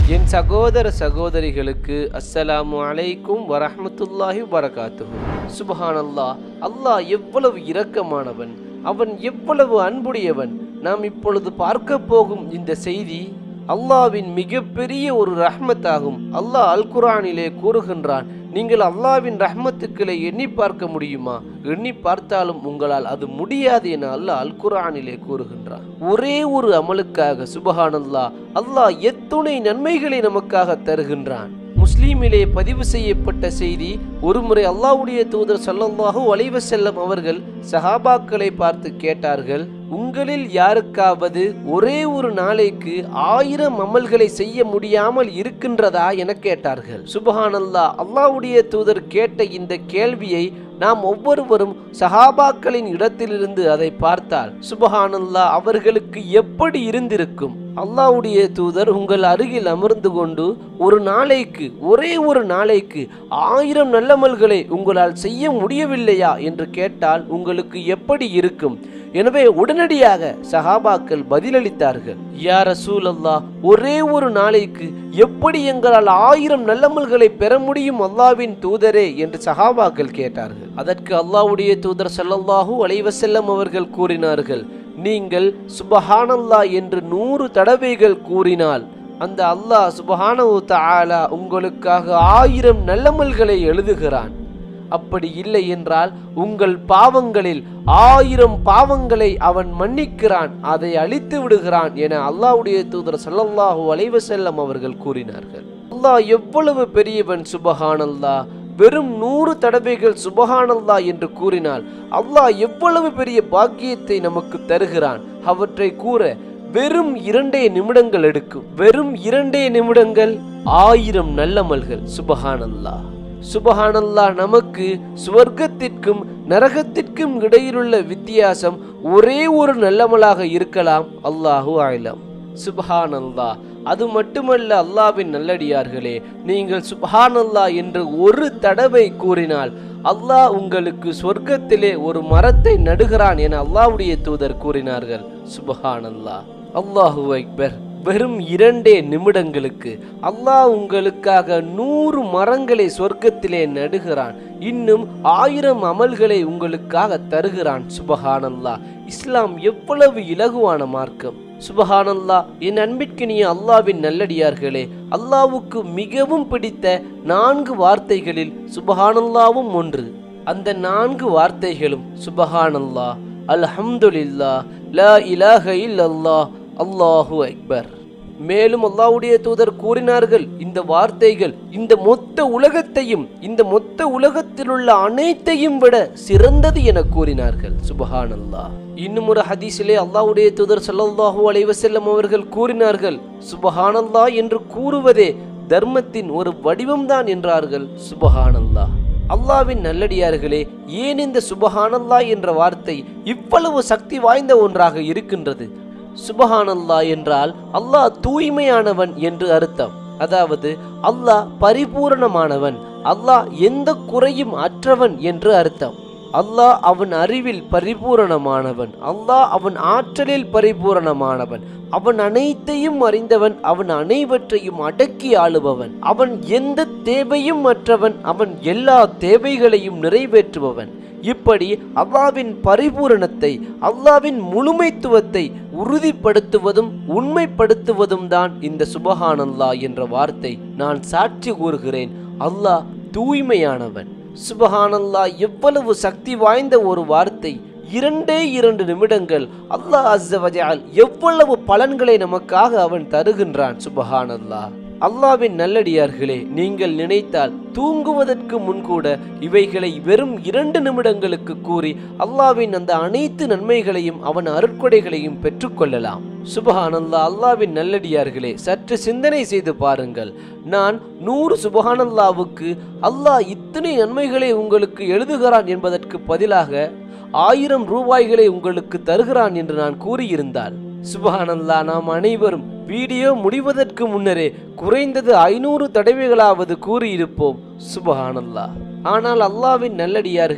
என் சகோதர சகோதரிகளுக்கு அஸ்ஸலாமு அலைக்கும் வரஹ்மத்துல்லாஹி வரகாத்துஹு சுபஹானல்லாஹ் அல்லாஹ் எவ்வளவு இரக்கமானவன் அவன் எவ்வளவு அன்புடையவன் நாம் இப்பொழுது பார்க்க போகும் இந்த செய்தி அல்லாவின் மிகப்பெரிய ஒரு ரஹ்மத்தாகும் அல்லாஹ் அல் குர்ஆனிலே கூறுகின்றான் நீங்கள் அல்லாவின் ரஹ்மத்துக்களை எண்ணி பார்க்க முடியுமா எண்ணி பார்த்தாலும் உங்களால் அது முடியாது என அல்லாஹ் அல் குர்ஆனிலே கூறுகின்றான் ஒரே ஒரு அமலுக்காக சுபஹானல்லாஹ் அல்லாஹ் எத்துணை நன்மைகளை நமக்காக தருகின்றான் முஸ்லீமிலே பதிவு செய்யப்பட்ட செய்தி ஒருமுறை அல்லாஹ்வுடைய தூதர் ஸல்லல்லாஹு அலைஹி வஸல்லம் அவர்கள் சஹாபாக்களை பார்த்து கேட்டார்கள் உங்களில் யாருக்காவது ஒரே ஒரு நாளைக்கு ஆயிரம் அமல்களை செய்ய முடியாமல் இருக்கின்றதா என கேட்டார்கள் சுபஹானல்லாஹ் அல்லாஹ்வுடைய தூதர் கேட்ட இந்த கேள்வியை நாம் ஒவ்வொருவரும் சஹாபாக்களின் இடத்திலிருந்து அதை பார்த்தால் சுபஹானல்லாஹ் அவர்களுக்கு எப்படி இருந்திருக்கும் அல்லாஹ்வுடைய தூதர் உங்கள் அருகில் அமர்ந்து கொண்டு ஒரு நாளைக்கு ஒரே ஒரு நாளைக்கு ஆயிரம் நல்லமல்களை உங்களால் செய்ய முடியவில்லையா என்று கேட்டால் உங்களுக்கு எப்படி இருக்கும் எனவே உடனடியாக சஹாபாக்கள் பதிலளித்தார்கள் யா ரசூல் அல்லாஹ் ஒரே ஒரு நாளைக்கு எப்படி எங்களால் ஆயிரம் நல்லமல்களை பெற முடியும் அல்லாவின் தூதரே என்று சஹாபாக்கள் கேட்டார்கள் அதற்கு அல்லாஹ்வுடைய தூதர் ஸல்லல்லாஹு அலைஹி வஸல்லம் அவர்கள் கூறினார்கள் நீங்கள் சுபஹானல்லா என்று நூறு தடவைகள் கூறினால் அந்த அல்லாஹ் சுபஹானஹு தஆலா உங்களுக்காக ஆயிரம் நல்லமல்களை எழுதுகிறான் அப்படி இல்லை என்றால் உங்கள் பாவங்களில் ஆயிரம் பாவங்களை அவன் மன்னிக்கிறான் அதை அழித்து விடுகிறான் என அல்லாஹ்வுடைய தூதர் ஸல்லல்லாஹு அலைஹி வஸல்லம் அவர்கள் கூறினார்கள் அல்லாஹ் எவ்வளவு பெரியவன் சுபஹானல்லாஹ் வெறும் நூறு தடவைகள் சுபஹானல்லா என்று கூறினால் அல்லாஹ் எவ்வளவு பெரிய பாக்கியத்தை நமக்கு தருகிறான் அவற்றை கூற வெறும் இரண்டே நிமிடங்கள் எடுக்கும் வெறும் இரண்டே நிமிடங்கள் ஆயிரம் நல்லமல்கள் சுபஹானல்லாஹ் சுபஹானல்லாஹ் நமக்கு சுவர்க்கத்திற்கும் நரகத்திற்கும் இடையிலுள்ள வித்தியாசம் ஒரே ஒரு நல்லமலாக இருக்கலாம் அல்லாஹு ஆயிலம் சுபஹானல்லாஹ் அது மட்டுமல்ல அல்லாவின் நல்லடியார்களே நீங்கள் சுபஹானல்லா என்று ஒரு தடவை கூறினால் அல்லாஹ் உங்களுக்கு சொர்க்கத்திலே ஒரு மரத்தை நடுகிறான் என அல்லாஹ்வுடைய தூதர் கூறினார்கள் சுபஹானல்லா அல்லாஹு அக்பர் வெறும் இரண்டே நிமிடங்களுக்கு அல்லாஹ் உங்களுக்காக நூறு மரங்களை சொர்க்கத்திலே நடுகிறான் இன்னும் ஆயிரம் அமல்களை உங்களுக்காக தருகிறான் சுபஹானல்லா இஸ்லாம் எவ்வளவு இலகுவான மார்க்கம் சுபஹானல்லா என் அன்பிற்கினிய அல்லாவின் நல்லடியார்களே அல்லாவுக்கு மிகவும் பிடித்த நான்கு வார்த்தைகளில் சுபஹானல்லாவும் ஒன்று அந்த நான்கு வார்த்தைகளும் சுபஹானல்லா அல்ஹம்துலில்லா லா இலாஹ இல்லல்லாஹ் அல்லாஹு அக்பர் மேலும் அல்லாஹ்வுடைய தூதர் கூறினார்கள் இந்த வார்த்தைகள் இந்த மொத்த உலகத்தையும் இந்த மொத்த உலகத்தில் உள்ள அனைத்தையும் விட சிறந்தது என கூறினார்கள் சுபஹானல்லாஹ் இன்னும் ஒரு ஹதீஸிலே அல்லாஹ்வுடைய தூதர் ஸல்லல்லாஹு அலைஹி வஸல்லம் அவர்கள் கூறினார்கள் சுபஹானல்லாஹ் என்று கூறுவதே தர்மத்தின் ஒரு வடிவம்தான் என்றார்கள் சுபஹானல்லாஹ் அல்லாவின் நல்லடியார்களே ஏன் இந்த சுபஹானல்லா என்ற வார்த்தை இவ்வளவு சக்தி வாய்ந்த ஒன்றாக இருக்கின்றது சுபஹானல்லா என்றால் அல்லாஹ் தூய்மையானவன் என்று அர்த்தம் அதாவது அல்லாஹ் பரிபூரணமானவன் அல்லாஹ் எந்த குறையும் அற்றவன் என்று அர்த்தம் அல்லாஹ் அவன் அறிவில் பரிபூரணமானவன் அல்லாஹ் அவன் ஆற்றலில் பரிபூரணமானவன் அவன் அனைத்தையும் அறிந்தவன் அவன் அனைவற்றையும் அடக்கி ஆளுபவன் அவன் எந்த தேவையும் அற்றவன் அவன் எல்லா தேவைகளையும் நிறைவேற்றுபவன் இப்படி அல்லாவின் பரிபூரணத்தை அல்லாவின் முழுமைத்துவத்தை உறுதிப்படுத்துவதும் உண்மைப்படுத்துவதும் தான் இந்த சுபஹானல்லா என்ற வார்த்தை நான் சாட்சி கூறுகிறேன் அல்லாஹ் தூய்மையானவன் சுபஹானல்லா எவ்வளவு சக்தி வாய்ந்த ஒரு வார்த்தை இரண்டே இரண்டு நிமிடங்கள் அல்லாஹ் அஸ்ஸவஜால் எவ்வளவு பலன்களை நமக்காக அவன் தருகின்றான் சுபஹானல்லாஹ் அல்லாவின் நல்லடியார்களே நீங்கள் நினைத்தால் தூங்குவதற்கு முன்கூட இவைகளை வெறும் இரண்டு நிமிடங்களுக்கு கூறி அல்லாவின் அந்த அனைத்து நன்மைகளையும் அவன் அருட்கொடைகளையும் பெற்றுக்கொள்ளலாம் சுபஹானல்லா அல்லாவின் நல்லடியார்களே சற்று சிந்தனை செய்து பாருங்கள் நான் நூறு சுபஹானல்லாவுக்கு அல்லாஹ் இத்தனை நன்மைகளை உங்களுக்கு எழுதுகிறான் என்பதற்கு பதிலாக ஆயிரம் ரூபாய்களை உங்களுக்கு தருகிறான் என்று நான் கூறியிருந்தால் சுபஹானல்லா நாம் அனைவரும் வீடியோ முடிவதற்கு முன்னரே குறைந்தது ஐநூறு தடவைகளாவது கூறியிருப்போம் சுபஹானல்லா ஆனால் அல்லாவின் நல்லடியார்களே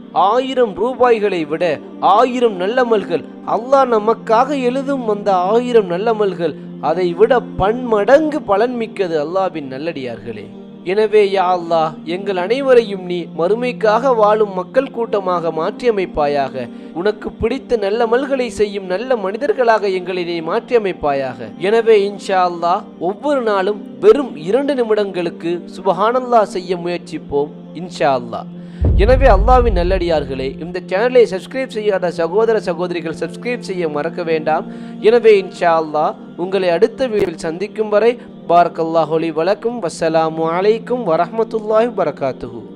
ஆயிரம் ரூபாய்களை விட ஆயிரம் நல்லமல்கள் அல்லாஹ் நமக்காக எழுதும் அந்த ஆயிரம் நல்லமல்கள் அதை விட பன்மடங்கு பலன் மிக்கது அல்லாஹ்வின் நல்லடியார்களே எனவே யா அல்லாஹ் எங்கள் அனைவரையும் நீ மறுமைக்காக வாழும் மக்கள் கூட்டமாக மாற்றியமைப்பாயாக உனக்கு பிடித்த நல்ல மல்களை செய்யும் நல்ல மனிதர்களாக எங்களை நீ மாற்றியமைப்பாயாக எனவே இன்ஷா அல்லாஹ் ஒவ்வொரு நாளும் வெறும் இரண்டு நிமிடங்களுக்கு சுபஹானல்லாஹ் செய்ய முயற்சிப்போம் இன்ஷா அல்லாஹ் எனவே அல்லாவின் நல்லடியார்களே இந்த சேனலை சப்ஸ்கிரைப் செய்யாத சகோதர சகோதரிகள் சப்ஸ்கிரைப் செய்ய மறக்க வேண்டாம் எனவே இன்ஷா அல்லாஹ் உங்களை அடுத்த வீடியோவில் சந்திக்கும் வரை பாரக் அல்லாஹொலி வணக்கம் வசலாமு அலைக்கும் வரஹமத்துல்லாஹி வரகாத்துஹு